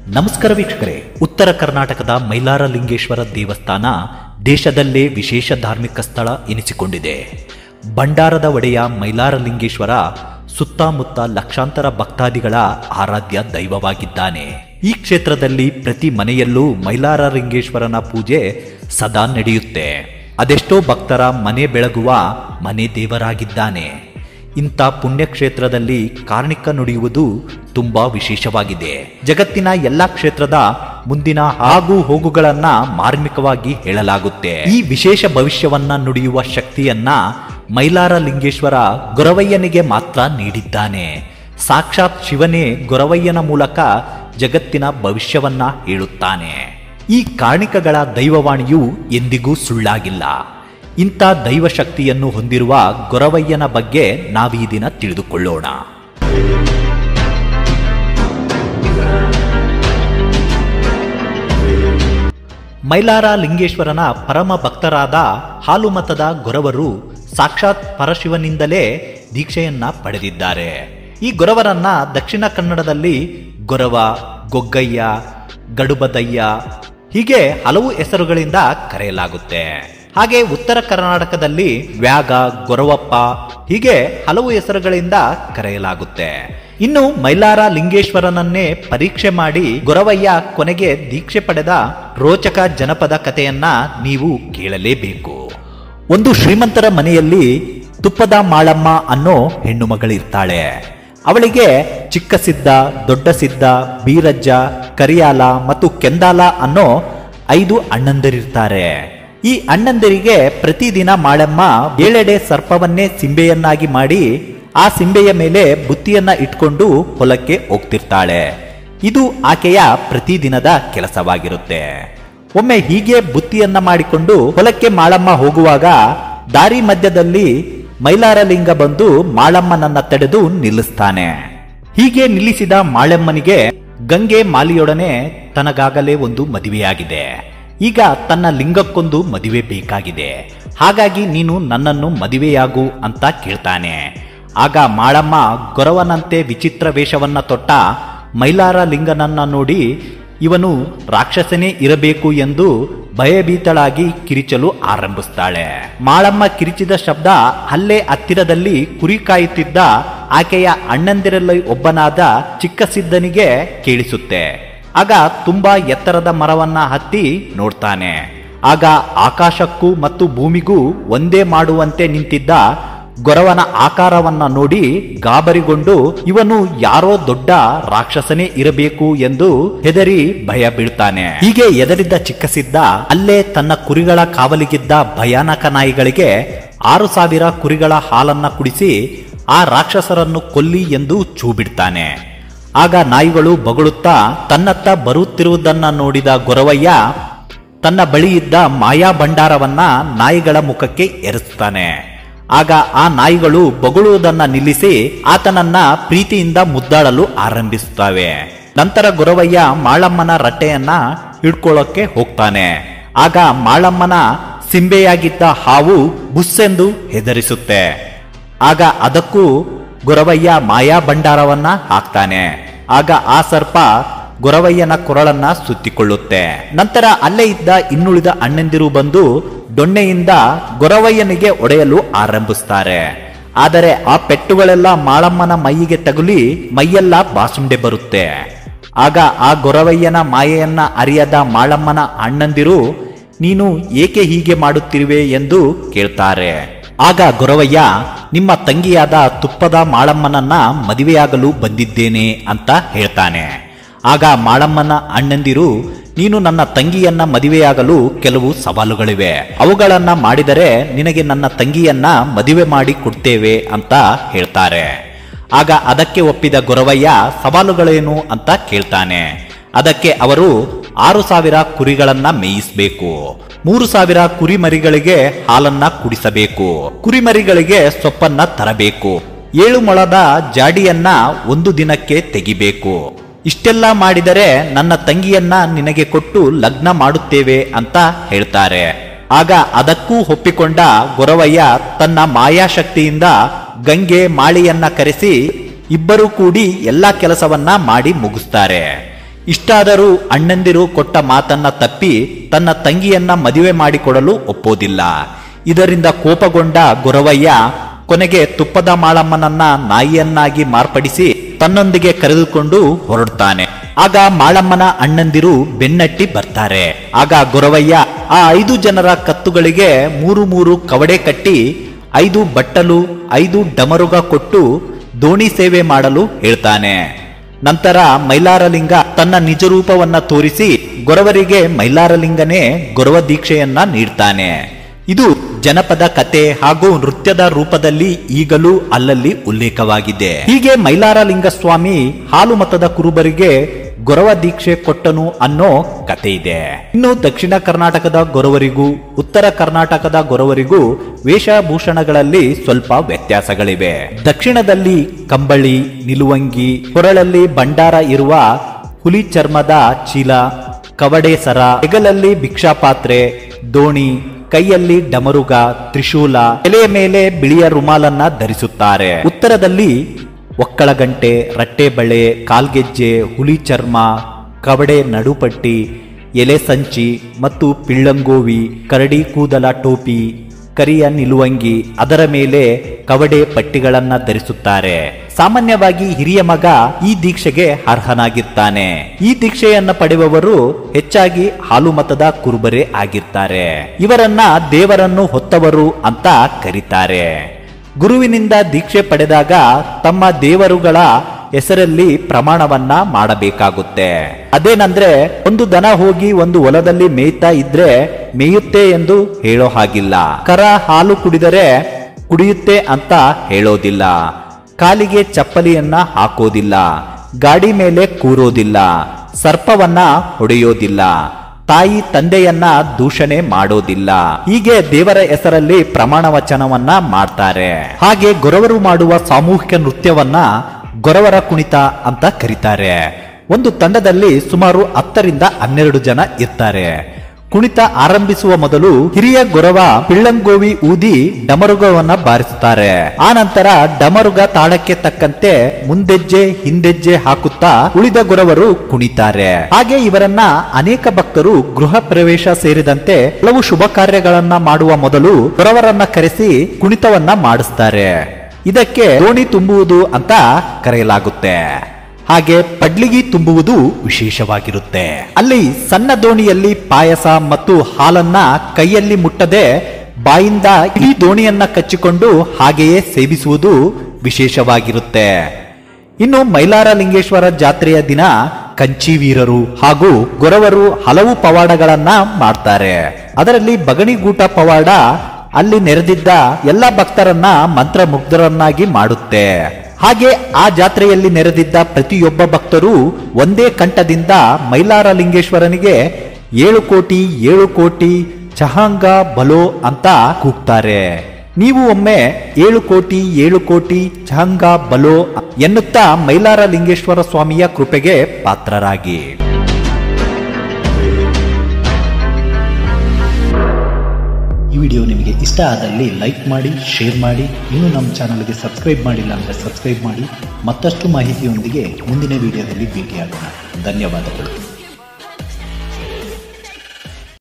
ನಮಸ್ಕಾರ ವೀಕ್ಷಕರೇ ಉತ್ತರ ಕರ್ನಾಟಕದ ಮೈಲಾರ ಲಿಂಗೇಶ್ವರ ದೇವಸ್ಥಾನ ದೇಶದಲ್ಲೇ ವಿಶೇಷ ಧಾರ್ಮಿಕ ಸ್ಥಳ ಎನಿಸಿಕೊಂಡಿದೆ ಭಂಡಾರದ ಒಡೆಯ ಮೈಲಾರ ಲಿಂಗೇಶ್ವರ ಸುತ್ತಮುತ್ತ ಲಕ್ಷಾಂತರ ಭಕ್ತಾದಿಗಳ ಆರಾಧ್ಯ ದೈವವಾಗಿದ್ದಾನೆ ಈ ಕ್ಷೇತ್ರದಲ್ಲಿ ಪ್ರತಿ ಮನೆಯಲ್ಲೂ ಮೈಲಾರ ಲಿಂಗೇಶ್ವರನ ಪೂಜೆ ಸದಾ ನಡೆಯುತ್ತೆ ಅದೆಷ್ಟೋ ಭಕ್ತರ ಮನೆ ಬೆಳಗುವ ಮನೆ ದೇವರಾಗಿದ್ದಾನೆ ಇಂಥ ಪುಣ್ಯಕ್ಷೇತ್ರದಲ್ಲಿ ಕಾರ್ಣಿಕ ನುಡಿಯುವುದು ತುಂಬಾ ವಿಶೇಷವಾಗಿದೆ ಜಗತ್ತಿನ ಎಲ್ಲಾ ಕ್ಷೇತ್ರದ ಮುಂದಿನ ಆಗು ಹೋಗುಗಳನ್ನ ಮಾರ್ಮಿಕವಾಗಿ ಹೇಳಲಾಗುತ್ತೆ ಈ ವಿಶೇಷ ಭವಿಷ್ಯವನ್ನ ನುಡಿಯುವ ಶಕ್ತಿಯನ್ನ ಮೈಲಾರ ಲಿಂಗೇಶ್ವರ ಗೊರವಯ್ಯನಿಗೆ ಮಾತ್ರ ನೀಡಿದ್ದಾನೆ ಸಾಕ್ಷಾತ್ ಶಿವನೇ ಗೊರವಯ್ಯನ ಮೂಲಕ ಜಗತ್ತಿನ ಭವಿಷ್ಯವನ್ನ ಹೇಳುತ್ತಾನೆ ಈ ಕಾಣಿಕಗಳ ದೈವವಾಣಿಯು ಎಂದಿಗೂ ಸುಳ್ಳಾಗಿಲ್ಲ ಇಂಥ ದೈವಶಕ್ತಿಯನ್ನು ಹೊಂದಿರುವ ಗೊರವಯ್ಯನ ಬಗ್ಗೆ ನಾವೀ ದಿನ ತಿಳಿದುಕೊಳ್ಳೋಣ ಮೈಲಾರ ಲಿಂಗೇಶ್ವರನ ಪರಮ ಭಕ್ತರಾದ ಹಾಲುಮತದ ಗೊರವರು ಸಾಕ್ಷಾತ್ ಪರಶಿವನಿಂದಲೇ ದೀಕ್ಷೆಯನ್ನ ಪಡೆದಿದ್ದಾರೆ ಈ ಗೊರವರನ್ನ ದಕ್ಷಿಣ ಕನ್ನಡದಲ್ಲಿ ಗೊರವ ಗೊಗ್ಗಯ್ಯ ಗಡುಬದಯ್ಯ ಹೀಗೆ ಹಲವು ಹೆಸರುಗಳಿಂದ ಕರೆಯಲಾಗುತ್ತೆ ಹಾಗೆ ಉತ್ತರ ಕರ್ನಾಟಕದಲ್ಲಿ ವ್ಯಾಗ ಗೊರವಪ್ಪ ಹೀಗೆ ಹಲವು ಹೆಸರುಗಳಿಂದ ಕರೆಯಲಾಗುತ್ತೆ ಇನ್ನು ಮೈಲಾರ ಲಿಂಗೇಶ್ವರನನ್ನೇ ಪರೀಕ್ಷೆ ಮಾಡಿ ಗೊರವಯ್ಯ ಕೊನೆಗೆ ದೀಕ್ಷೆ ಪಡೆದ ರೋಚಕ ಜನಪದ ಕಥೆಯನ್ನ ನೀವು ಕೇಳಲೇಬೇಕು ಒಂದು ಶ್ರೀಮಂತರ ಮನೆಯಲ್ಲಿ ತುಪ್ಪದ ಮಾಳಮ್ಮ ಅನ್ನೋ ಹೆಣ್ಣು ಮಗಳಿರ್ತಾಳೆ ಅವಳಿಗೆ ಚಿಕ್ಕ ಸಿದ್ದ ದೊಡ್ಡ ಸಿದ್ದ ಬೀರಜ್ಜ ಕರಿಯಾಲ ಮತ್ತು ಕೆಂದಾಲ ಅನ್ನೋ ಐದು ಅಣ್ಣಂದಿರಿರ್ತಾರೆ ಈ ಅಣ್ಣಂದಿರಿಗೆ ಪ್ರತಿದಿನ ಮಾಳಮ್ಮ ಏಳೆಡೆ ಸರ್ಪವನ್ನೇ ಸಿಂಬೆಯನ್ನಾಗಿ ಮಾಡಿ ಆ ಸಿಂಬೆಯ ಮೇಲೆ ಬುತ್ತಿಯನ್ನ ಇಟ್ಕೊಂಡು ಹೊಲಕ್ಕೆ ಹೋಗ್ತಿರ್ತಾಳೆ ಇದು ಆಕೆಯ ಪ್ರತಿದಿನದ ಕೆಲಸವಾಗಿರುತ್ತೆ ಒಮ್ಮೆ ಹೀಗೆ ಬುತ್ತಿಯನ್ನ ಮಾಡಿಕೊಂಡು ಹೊಲಕ್ಕೆ ಮಾಳಮ್ಮ ಹೋಗುವಾಗ ದಾರಿ ಮಧ್ಯದಲ್ಲಿ ಮೈಲಾರಲಿಂಗ ಬಂದು ಮಾಳಮ್ಮನನ್ನ ತಡೆದು ನಿಲ್ಲಿಸ್ತಾನೆ ಹೀಗೆ ನಿಲ್ಲಿಸಿದ ಮಾಳಮ್ಮನಿಗೆ ಗಂಗೆ ಮಾಲಿಯೊಡನೆ ತನಗಾಗಲೇ ಒಂದು ಮದುವೆಯಾಗಿದೆ ಈಗ ತನ್ನ ಲಿಂಗಕ್ಕೊಂದು ಮದುವೆ ಬೇಕಾಗಿದೆ ಹಾಗಾಗಿ ನೀನು ನನ್ನನ್ನು ಮದುವೆಯಾಗು ಅಂತ ಕೇಳ್ತಾನೆ ಆಗ ಮಾಳಮ್ಮ ಗೊರವನಂತೆ ವಿಚಿತ್ರ ವೇಷವನ್ನ ತೊಟ್ಟ ಮೈಲಾರ ಲಿಂಗನನ್ನ ನೋಡಿ ಇವನು ರಾಕ್ಷಸನೇ ಇರಬೇಕು ಎಂದು ಭಯಭೀತಳಾಗಿ ಕಿರಿಚಲು ಆರಂಭಿಸ್ತಾಳೆ ಮಾಳಮ್ಮ ಕಿರಿಚಿದ ಶಬ್ದ ಅಲ್ಲೇ ಹತ್ತಿರದಲ್ಲಿ ಕುರಿ ಕಾಯುತ್ತಿದ್ದ ಆಕೆಯ ಅಣ್ಣಂದಿರಲ್ಲಿ ಒಬ್ಬನಾದ ಚಿಕ್ಕ ಸಿದ್ದನಿಗೆ ಕೇಳಿಸುತ್ತೆ ಆಗ ತುಂಬಾ ಎತ್ತರದ ಮರವನ್ನ ಹತ್ತಿ ನೋಡ್ತಾನೆ ಆಗ ಆಕಾಶಕ್ಕೂ ಮತ್ತು ಭೂಮಿಗೂ ಒಂದೇ ಮಾಡುವಂತೆ ನಿಂತಿದ್ದ ಗೊರವನ ಆಕಾರವನ್ನ ನೋಡಿ ಗಾಬರಿಗೊಂಡು ಇವನು ಯಾರೋ ದೊಡ್ಡ ರಾಕ್ಷಸನೇ ಇರಬೇಕು ಎಂದು ಹೆದರಿ ಭಯ ಬೀಳ್ತಾನೆ ಹೀಗೆ ಎದರಿದ್ದ ಚಿಕ್ಕಸಿದ್ದ ಅಲ್ಲೇ ತನ್ನ ಕುರಿಗಳ ಕಾವಲಿಗಿದ್ದ ಭಯಾನಕ ನಾಯಿಗಳಿಗೆ ಆರು ಸಾವಿರ ಕುರಿಗಳ ಹಾಲನ್ನ ಕುಡಿಸಿ ಆ ರಾಕ್ಷಸರನ್ನು ಕೊಲ್ಲಿ ಎಂದು ಚೂ ಬಿಡ್ತಾನೆ ಆಗ ನಾಯಿಗಳು ಬಗಳುತ್ತಾ ತನ್ನತ್ತ ಬರುತ್ತಿರುವುದನ್ನ ನೋಡಿದ ಗೊರವಯ್ಯ ತನ್ನ ಬಳಿಯಿದ್ದ ಮಾಯಾ ಭಂಡಾರವನ್ನ ನಾಯಿಗಳ ಮುಖಕ್ಕೆ ಎರಸ್ತಾನೆ ಆಗ ಆ ನಾಯಿಗಳು ಬೊಗಳುವುದನ್ನ ನಿಲ್ಲಿಸಿ ಆತನನ್ನ ಪ್ರೀತಿಯಿಂದ ಮುದ್ದಾಡಲು ಆರಂಭಿಸುತ್ತವೆ ನಂತರ ಗೊರವಯ್ಯ ಮಾಳಮ್ಮನ ರಟ್ಟೆಯನ್ನ ಹಿಡ್ಕೊಳ್ಳೋಕೆ ಹೋಗ್ತಾನೆ ಆಗ ಮಾಳಮ್ಮನ ಸಿಂಬೆಯಾಗಿದ್ದ ಹಾವು ಬುಸ್ಸೆಂದು ಹೆದರಿಸುತ್ತೆ ಆಗ ಅದಕ್ಕೂ ಗೊರವಯ್ಯ ಮಾಯಾ ಭಂಡಾರವನ್ನ ಹಾಕ್ತಾನೆ ಆಗ ಆ ಸರ್ಪ ಗೊರವಯ್ಯನ ಕೊರಳನ್ನ ಸುತ್ತಿಕೊಳ್ಳುತ್ತೆ ನಂತರ ಅಲ್ಲೇ ಇದ್ದ ಇನ್ನುಳಿದ ಅಣ್ಣಂದಿರು ಬಂದು ದೊಣ್ಣೆಯಿಂದ ಗೊರವಯ್ಯನಿಗೆ ಒಡೆಯಲು ಆರಂಭಿಸ್ತಾರೆ ಆದರೆ ಆ ಪೆಟ್ಟುಗಳೆಲ್ಲ ಮಾಳಮ್ಮನ ಮೈಯಿಗೆ ತಗುಲಿ ಮೈಯೆಲ್ಲ ಬಾಸುಂಡೆ ಬರುತ್ತೆ ಆಗ ಆ ಗೊರವಯ್ಯನ ಮಾಯೆಯನ್ನ ಅರಿಯದ ಮಾಳಮ್ಮನ ಅಣ್ಣಂದಿರು ನೀನು ಏಕೆ ಹೀಗೆ ಮಾಡುತ್ತಿರುವೆ ಎಂದು ಕೇಳ್ತಾರೆ ಆಗ ಗೊರವಯ್ಯ ನಿಮ್ಮ ತಂಗಿಯಾದ ತುಪ್ಪದ ಮಾಳಮ್ಮನನ್ನ ಮದುವೆಯಾಗಲು ಬಂದಿದ್ದೇನೆ ಅಂತ ಹೇಳ್ತಾನೆ ಆಗ ಮಾಳಮ್ಮನ ಅಣ್ಣಂದಿರು ನೀನು ನನ್ನ ತಂಗಿಯನ್ನ ಮದುವೆಯಾಗಲು ಕೆಲವು ಸವಾಲುಗಳಿವೆ ಅವುಗಳನ್ನ ಮಾಡಿದರೆ ನಿನಗೆ ನನ್ನ ತಂಗಿಯನ್ನ ಮದುವೆ ಮಾಡಿ ಕೊಡ್ತೇವೆ ಅಂತ ಹೇಳ್ತಾರೆ ಆಗ ಅದಕ್ಕೆ ಒಪ್ಪಿದ ಗೊರವಯ್ಯ ಸವಾಲುಗಳೇನು ಅಂತ ಕೇಳ್ತಾನೆ ಅದಕ್ಕೆ ಅವರು ಆರು ಸಾವಿರ ಕುರಿಗಳನ್ನ ಮೇಯಿಸಬೇಕು ಮೂರು ಸಾವಿರ ಕುರಿಮರಿಗಳಿಗೆ ಹಾಲನ್ನ ಕುಡಿಸಬೇಕು ಕುರಿಮರಿಗಳಿಗೆ ಸೊಪ್ಪನ್ನ ತರಬೇಕು ಏಳು ಮೊಳದ ಜಾಡಿಯನ್ನ ಒಂದು ದಿನಕ್ಕೆ ತೆಗಿಬೇಕು ಇಷ್ಟೆಲ್ಲ ಮಾಡಿದರೆ ನನ್ನ ತಂಗಿಯನ್ನ ನಿನಗೆ ಕೊಟ್ಟು ಲಗ್ನ ಮಾಡುತ್ತೇವೆ ಅಂತ ಹೇಳ್ತಾರೆ ಆಗ ಅದಕ್ಕೂ ಒಪ್ಪಿಕೊಂಡ ಗೊರವಯ್ಯ ತನ್ನ ಮಾಯಾಶಕ್ತಿಯಿಂದ ಗಂಗೆ ಮಾಳಿಯನ್ನ ಕರೆಸಿ ಇಬ್ಬರೂ ಕೂಡಿ ಎಲ್ಲಾ ಕೆಲಸವನ್ನ ಮಾಡಿ ಮುಗಿಸ್ತಾರೆ ಇಷ್ಟಾದರೂ ಅಣ್ಣಂದಿರು ಕೊಟ್ಟ ಮಾತನ್ನ ತಪ್ಪಿ ತನ್ನ ತಂಗಿಯನ್ನ ಮದುವೆ ಮಾಡಿಕೊಡಲು ಒಪ್ಪೋದಿಲ್ಲ ಇದರಿಂದ ಕೋಪಗೊಂಡ ಗೊರವಯ್ಯ ಕೊನೆಗೆ ತುಪ್ಪದ ಮಾಳಮ್ಮನನ್ನ ನಾಯಿಯನ್ನಾಗಿ ಮಾರ್ಪಡಿಸಿ ತನ್ನೊಂದಿಗೆ ಕರೆದುಕೊಂಡು ಹೊರಡ್ತಾನೆ ಆಗ ಮಾಳಮ್ಮನ ಅಣ್ಣಂದಿರು ಬೆನ್ನಟ್ಟಿ ಬರ್ತಾರೆ ಆಗ ಗೊರವಯ್ಯ ಆ ಐದು ಜನರ ಕತ್ತುಗಳಿಗೆ ಮೂರು ಮೂರು ಕವಡೆ ಕಟ್ಟಿ ಐದು ಬಟ್ಟಲು ಐದು ಡಮರುಗ ಕೊಟ್ಟು ದೋಣಿ ಸೇವೆ ಮಾಡಲು ಹೇಳ್ತಾನೆ ನಂತರ ಮೈಲಾರಲಿಂಗ ತನ್ನ ನಿಜ ರೂಪವನ್ನ ತೋರಿಸಿ ಗೊರವರಿಗೆ ಮೈಲಾರಲಿಂಗನೇ ಗೊರವ ದೀಕ್ಷೆಯನ್ನ ನೀಡ್ತಾನೆ ಇದು ಜನಪದ ಕತೆ ಹಾಗೂ ನೃತ್ಯದ ರೂಪದಲ್ಲಿ ಈಗಲೂ ಅಲ್ಲಲ್ಲಿ ಉಲ್ಲೇಖವಾಗಿದೆ ಹೀಗೆ ಮೈಲಾರಲಿಂಗ ಸ್ವಾಮಿ ಹಾಲು ಮತದ ಕುರುಬರಿಗೆ ಗೊರವ ದೀಕ್ಷೆ ಕೊಟ್ಟನು ಅನ್ನೋ ಕತೆ ಇದೆ ಇನ್ನು ದಕ್ಷಿಣ ಕರ್ನಾಟಕದ ಗೊರವರಿಗೂ ಉತ್ತರ ಕರ್ನಾಟಕದ ಗೊರವರಿಗೂ ವೇಷಭೂಷಣಗಳಲ್ಲಿ ಸ್ವಲ್ಪ ವ್ಯತ್ಯಾಸಗಳಿವೆ ದಕ್ಷಿಣದಲ್ಲಿ ಕಂಬಳಿ ನಿಲುವಂಗಿ ಕೊರಳಲ್ಲಿ ಭಂಡಾರ ಇರುವ ಹುಲಿ ಚರ್ಮದ ಚೀಲ ಕವಡೆ ಸರ ಹೆಗಲಲ್ಲಿ ಭಿಕ್ಷಾಪಾತ್ರೆ ದೋಣಿ ಕೈಯಲ್ಲಿ ಡಮರುಗ ತ್ರಿಶೂಲ ತಲೆಯ ಮೇಲೆ ಬಿಳಿಯ ರುಮಾಲನ್ನ ಧರಿಸುತ್ತಾರೆ ಉತ್ತರದಲ್ಲಿ ಒಕ್ಕಳಗಂಟೆ ರಟ್ಟೆ ಬಳೆ ಕಾಲ್ಗೆಜ್ಜೆ ಹುಲಿ ಚರ್ಮ ಕವಡೆ ನಡುಪಟ್ಟಿ ಎಲೆ ಸಂಚಿ ಮತ್ತು ಪಿಳ್ಳಂಗೋವಿ ಕರಡಿ ಕೂದಲ ಟೋಪಿ ಕರಿಯ ನಿಲುವಂಗಿ ಅದರ ಮೇಲೆ ಕವಡೆ ಪಟ್ಟಿಗಳನ್ನ ಧರಿಸುತ್ತಾರೆ ಸಾಮಾನ್ಯವಾಗಿ ಹಿರಿಯ ಮಗ ಈ ದೀಕ್ಷೆಗೆ ಅರ್ಹನಾಗಿರ್ತಾನೆ ಈ ದೀಕ್ಷೆಯನ್ನ ಪಡೆಯುವವರು ಹೆಚ್ಚಾಗಿ ಹಾಲು ಮತದ ಕುರುಬರೇ ಆಗಿರ್ತಾರೆ ಇವರನ್ನ ದೇವರನ್ನು ಹೊತ್ತವರು ಅಂತ ಕರೀತಾರೆ ಗುರುವಿನಿಂದ ದೀಕ್ಷೆ ಪಡೆದಾಗ ತಮ್ಮ ದೇವರುಗಳ ಹೆಸರಲ್ಲಿ ಪ್ರಮಾಣವನ್ನ ಮಾಡಬೇಕಾಗುತ್ತೆ ಅದೇನಂದ್ರೆ ಒಂದು ದನ ಹೋಗಿ ಒಂದು ಹೊಲದಲ್ಲಿ ಮೇಯ್ತಾ ಇದ್ರೆ ಮೇಯುತ್ತೆ ಎಂದು ಹೇಳೋ ಹಾಗಿಲ್ಲ ಕರ ಹಾಲು ಕುಡಿದರೆ ಕುಡಿಯುತ್ತೆ ಅಂತ ಹೇಳೋದಿಲ್ಲ ಕಾಲಿಗೆ ಚಪ್ಪಲಿಯನ್ನ ಹಾಕೋದಿಲ್ಲ ಗಾಡಿ ಮೇಲೆ ಕೂರೋದಿಲ್ಲ ಸರ್ಪವನ್ನ ಹೊಡೆಯೋದಿಲ್ಲ ತಾಯಿ ತಂದೆಯನ್ನ ದೂಷಣೆ ಮಾಡೋದಿಲ್ಲ ಹೀಗೆ ದೇವರ ಹೆಸರಲ್ಲಿ ಪ್ರಮಾಣ ವಚನವನ್ನ ಮಾಡ್ತಾರೆ ಹಾಗೆ ಗೊರವರು ಮಾಡುವ ಸಾಮೂಹಿಕ ನೃತ್ಯವನ್ನ ಗೊರವರ ಕುಣಿತ ಅಂತ ಕರೀತಾರೆ ಒಂದು ತಂಡದಲ್ಲಿ ಸುಮಾರು ಹತ್ತರಿಂದ ಹನ್ನೆರಡು ಜನ ಇರ್ತಾರೆ ಕುಣಿತ ಆರಂಭಿಸುವ ಮೊದಲು ಹಿರಿಯ ಗೊರವ ಪಿಳ್ಳಂಗೋವಿ ಊದಿ ಡಮರುಗವನ್ನ ಬಾರಿಸುತ್ತಾರೆ ಆ ನಂತರ ಡಮರುಗ ತಾಳಕ್ಕೆ ತಕ್ಕಂತೆ ಮುಂದೆಜ್ಜೆ ಹಿಂದೆಜ್ಜೆ ಹಾಕುತ್ತಾ ಉಳಿದ ಗೊರವರು ಕುಣಿತಾರೆ ಹಾಗೆ ಇವರನ್ನ ಅನೇಕ ಭಕ್ತರು ಗೃಹ ಪ್ರವೇಶ ಸೇರಿದಂತೆ ಹಲವು ಶುಭ ಕಾರ್ಯಗಳನ್ನ ಮಾಡುವ ಮೊದಲು ಗೊರವರನ್ನ ಕರೆಸಿ ಕುಣಿತವನ್ನ ಮಾಡಿಸ್ತಾರೆ ಇದಕ್ಕೆ ದೋಣಿ ತುಂಬುವುದು ಅಂತ ಕರೆಯಲಾಗುತ್ತೆ ಹಾಗೆ ಪಡ್ಲಿಗಿ ತುಂಬುವುದು ವಿಶೇಷವಾಗಿರುತ್ತೆ ಅಲ್ಲಿ ಸಣ್ಣ ದೋಣಿಯಲ್ಲಿ ಪಾಯಸ ಮತ್ತು ಹಾಲನ್ನ ಕೈಯಲ್ಲಿ ಮುಟ್ಟದೆ ಬಾಯಿಂದ ಇಡೀ ದೋಣಿಯನ್ನ ಕಚ್ಚಿಕೊಂಡು ಹಾಗೆಯೇ ಸೇವಿಸುವುದು ವಿಶೇಷವಾಗಿರುತ್ತೆ ಇನ್ನು ಮೈಲಾರಲಿಂಗೇಶ್ವರ ಜಾತ್ರೆಯ ದಿನ ಕಂಚಿ ವೀರರು ಹಾಗೂ ಗೊರವರು ಹಲವು ಪವಾಡಗಳನ್ನ ಮಾಡ್ತಾರೆ ಅದರಲ್ಲಿ ಬಗಣಿಗೂಟ ಪವಾಡ ಅಲ್ಲಿ ನೆರೆದಿದ್ದ ಎಲ್ಲ ಭಕ್ತರನ್ನ ಮಂತ್ರಮುಗ್ಧರನ್ನಾಗಿ ಮಾಡುತ್ತೆ ಹಾಗೆ ಆ ಜಾತ್ರೆಯಲ್ಲಿ ನೆರೆದಿದ್ದ ಪ್ರತಿಯೊಬ್ಬ ಭಕ್ತರು ಒಂದೇ ಕಂಠದಿಂದ ಮೈಲಾರಲಿಂಗೇಶ್ವರನಿಗೆ ಏಳು ಕೋಟಿ ಏಳು ಕೋಟಿ ಚಹಾಂಗ ಬಲೋ ಅಂತ ಕೂಗ್ತಾರೆ ನೀವು ಒಮ್ಮೆ ಏಳು ಕೋಟಿ ಏಳು ಕೋಟಿ ಚಹಂಗ ಬಲೋ ಎನ್ನುತ್ತಾ ಮೈಲಾರಲಿಂಗೇಶ್ವರ ಸ್ವಾಮಿಯ ಕೃಪೆಗೆ ಪಾತ್ರರಾಗಿ ಈ ವಿಡಿಯೋ ನಿಮಗೆ ಇಷ್ಟ ಆದಲ್ಲಿ ಲೈಕ್ ಮಾಡಿ ಶೇರ್ ಮಾಡಿ ಇನ್ನೂ ನಮ್ಮ ಚಾನಲ್ಗೆ ಸಬ್ಸ್ಕ್ರೈಬ್ ಮಾಡಿಲ್ಲ ಅಂದರೆ ಸಬ್ಸ್ಕ್ರೈಬ್ ಮಾಡಿ ಮತ್ತಷ್ಟು ಮಾಹಿತಿಯೊಂದಿಗೆ ಮುಂದಿನ ವಿಡಿಯೋದಲ್ಲಿ ಭೇಟಿಯಾಗೋಣ ಧನ್ಯವಾದಗಳು